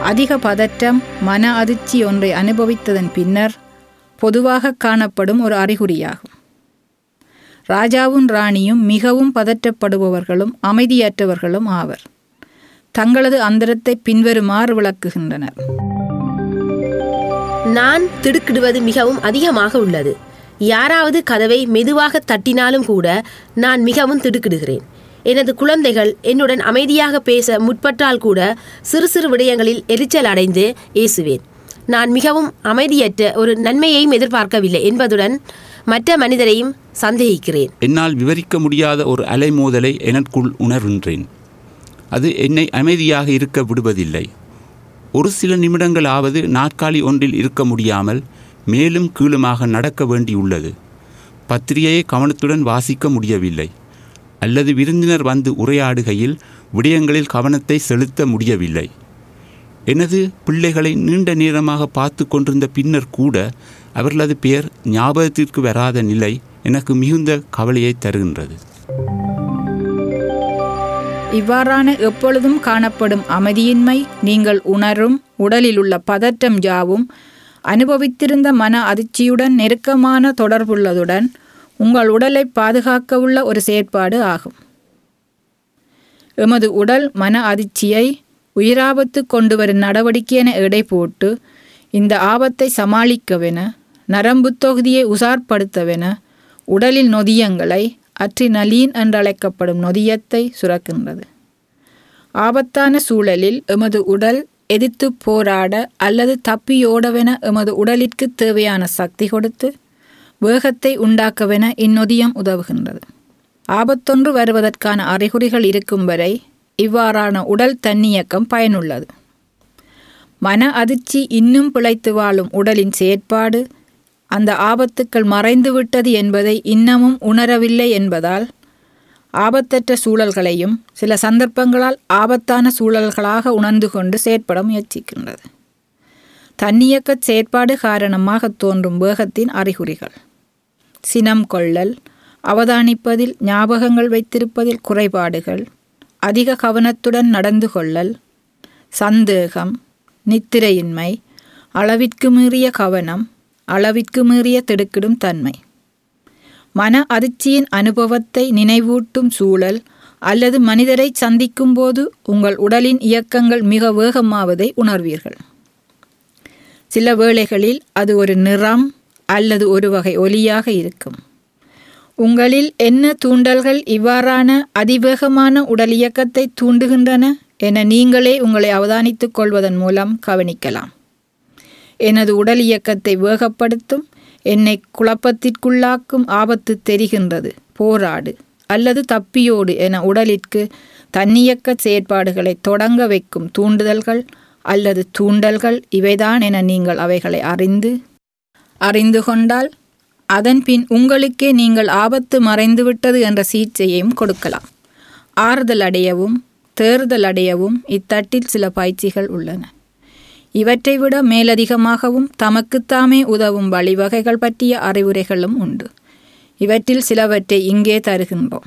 அதிக பதற்றம் மன அதிர்ச்சி ஒன்றை அனுபவித்ததன் பின்னர் பொதுவாக காணப்படும் ஒரு அறிகுறியாகும் ராஜாவும் ராணியும் மிகவும் பதற்றப்படுபவர்களும் அமைதியற்றவர்களும் ஆவர் தங்களது அந்தரத்தை பின்வருமாறு விளக்குகின்றனர் நான் திடுக்கிடுவது மிகவும் அதிகமாக உள்ளது யாராவது கதவை மெதுவாக தட்டினாலும் கூட நான் மிகவும் திடுக்கிடுகிறேன் எனது குழந்தைகள் என்னுடன் அமைதியாக பேச முற்பட்டால் கூட சிறு சிறு விடயங்களில் எரிச்சல் அடைந்து ஏசுவேன் நான் மிகவும் அமைதியற்ற ஒரு நன்மையையும் எதிர்பார்க்கவில்லை என்பதுடன் மற்ற மனிதரையும் சந்தேகிக்கிறேன் என்னால் விவரிக்க முடியாத ஒரு அலைமோதலை எனக்குள் உணர்கின்றேன் அது என்னை அமைதியாக இருக்க விடுவதில்லை ஒரு சில நிமிடங்களாவது நாற்காலி ஒன்றில் இருக்க முடியாமல் மேலும் கீழுமாக நடக்க வேண்டியுள்ளது பத்திரிகையை கவனத்துடன் வாசிக்க முடியவில்லை அல்லது விருந்தினர் வந்து உரையாடுகையில் விடயங்களில் கவனத்தை செலுத்த முடியவில்லை எனது பிள்ளைகளை நீண்ட நேரமாக பார்த்து கொண்டிருந்த பின்னர் கூட அவர்களது பெயர் ஞாபகத்திற்கு வராத நிலை எனக்கு மிகுந்த கவலையை தருகின்றது இவ்வாறான எப்பொழுதும் காணப்படும் அமைதியின்மை நீங்கள் உணரும் உடலில் உள்ள பதற்றம் யாவும் அனுபவித்திருந்த மன அதிர்ச்சியுடன் நெருக்கமான தொடர்புள்ளதுடன் உங்கள் உடலை பாதுகாக்க உள்ள ஒரு செயற்பாடு ஆகும் எமது உடல் மன அதிர்ச்சியை உயிராபத்து கொண்டு வரும் நடவடிக்கை என எடை போட்டு இந்த ஆபத்தை சமாளிக்கவென நரம்பு தொகுதியை உசார்படுத்தவென உடலில் நொதியங்களை அட்ரினலீன் என்றழைக்கப்படும் நொதியத்தை சுரக்கின்றது ஆபத்தான சூழலில் எமது உடல் எதிர்த்து போராட அல்லது தப்பியோடவென எமது உடலிற்கு தேவையான சக்தி கொடுத்து வேகத்தை உண்டாக்கவென இந்நொதியம் உதவுகின்றது ஆபத்தொன்று வருவதற்கான அறிகுறிகள் இருக்கும் வரை இவ்வாறான உடல் தன்னியக்கம் பயனுள்ளது மன அதிர்ச்சி இன்னும் பிழைத்து வாழும் உடலின் செயற்பாடு அந்த ஆபத்துக்கள் மறைந்துவிட்டது என்பதை இன்னமும் உணரவில்லை என்பதால் ஆபத்தற்ற சூழல்களையும் சில சந்தர்ப்பங்களால் ஆபத்தான சூழல்களாக உணர்ந்து கொண்டு செயற்பட முயற்சிக்கின்றது தன்னியக்க செயற்பாடு காரணமாக தோன்றும் வேகத்தின் அறிகுறிகள் சினம் கொள்ளல் அவதானிப்பதில் ஞாபகங்கள் வைத்திருப்பதில் குறைபாடுகள் அதிக கவனத்துடன் நடந்து கொள்ளல் சந்தேகம் நித்திரையின்மை அளவிற்கு மீறிய கவனம் அளவிற்கு மீறிய திடுக்கிடும் தன்மை மன அதிர்ச்சியின் அனுபவத்தை நினைவூட்டும் சூழல் அல்லது மனிதரை சந்திக்கும் போது உங்கள் உடலின் இயக்கங்கள் மிக வேகமாவதை உணர்வீர்கள் சில வேளைகளில் அது ஒரு நிறம் அல்லது ஒரு வகை ஒலியாக இருக்கும் உங்களில் என்ன தூண்டல்கள் இவ்வாறான அதிவேகமான உடல் இயக்கத்தை தூண்டுகின்றன என நீங்களே உங்களை அவதானித்துக் கொள்வதன் மூலம் கவனிக்கலாம் எனது உடல் இயக்கத்தை வேகப்படுத்தும் என்னை குழப்பத்திற்குள்ளாக்கும் ஆபத்து தெரிகின்றது போராடு அல்லது தப்பியோடு என உடலிற்கு தன்னியக்க செயற்பாடுகளை தொடங்க வைக்கும் தூண்டுதல்கள் அல்லது தூண்டல்கள் இவைதான் என நீங்கள் அவைகளை அறிந்து அறிந்து கொண்டால் அதன்பின் உங்களுக்கே நீங்கள் ஆபத்து மறைந்துவிட்டது என்ற சிகிச்சையையும் கொடுக்கலாம் ஆறுதல் அடையவும் தேறுதல் அடையவும் இத்தட்டில் சில பயிற்சிகள் உள்ளன இவற்றை விட மேலதிகமாகவும் தமக்குத்தாமே உதவும் வழிவகைகள் பற்றிய அறிவுரைகளும் உண்டு இவற்றில் சிலவற்றை இங்கே தருகின்றோம்